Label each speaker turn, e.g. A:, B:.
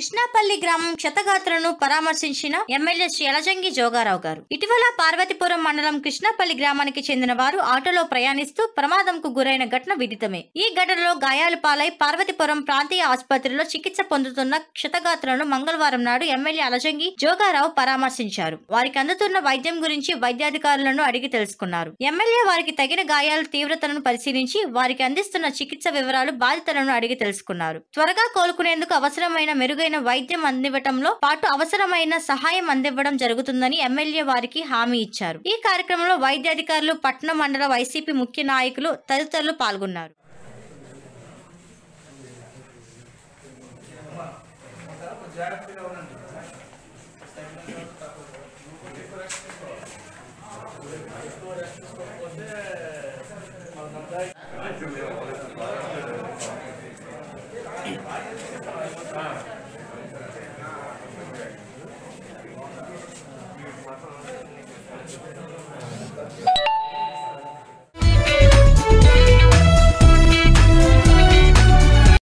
A: కృష్ణాపల్లి గ్రామం క్షతగాత్రను పరామర్శించిన ఎమ్మెల్యే శ్రీ యలజంగి జోగారావు గారు ఇటీవల పార్వతీపురం మండలం కృష్ణాపల్లి గ్రామానికి చెందిన వారు ఆటోలో ప్రయాణిస్తూ ప్రమాదంకు గురైన ఘటన విదితమే ఈ ఘటనలో గాయాలు పాలై పార్వతీపురం ప్రాంతీయ ఆసుపత్రిలో చికిత్స పొందుతున్న క్షతగాత్రను మంగళవారం నాడు ఎమ్మెల్యే అలజంగి జోగారావు పరామర్శించారు వారికి అందుతున్న వైద్యం గురించి వైద్యాధికారులను అడిగి తెలుసుకున్నారు ఎమ్మెల్యే వారికి తగిన గాయాల తీవ్రతను పరిశీలించి వారికి అందిస్తున్న చికిత్స వివరాలు బాధితులను అడిగి తెలుసుకున్నారు త్వరగా కోలుకునేందుకు అవసరమైన మెరుగైన వైద్యం అందివ్వటంలో పాటు అవసరమైన సహాయం అందివ్వడం జరుగుతుందని ఎమ్మెల్యే వారికి హామీ ఇచ్చారు ఈ కార్యక్రమంలో వైద్యాధికారులు పట్టణ మండల వైసీపీ ముఖ్య నాయకులు తదితరులు పాల్గొన్నారు
B: ఆ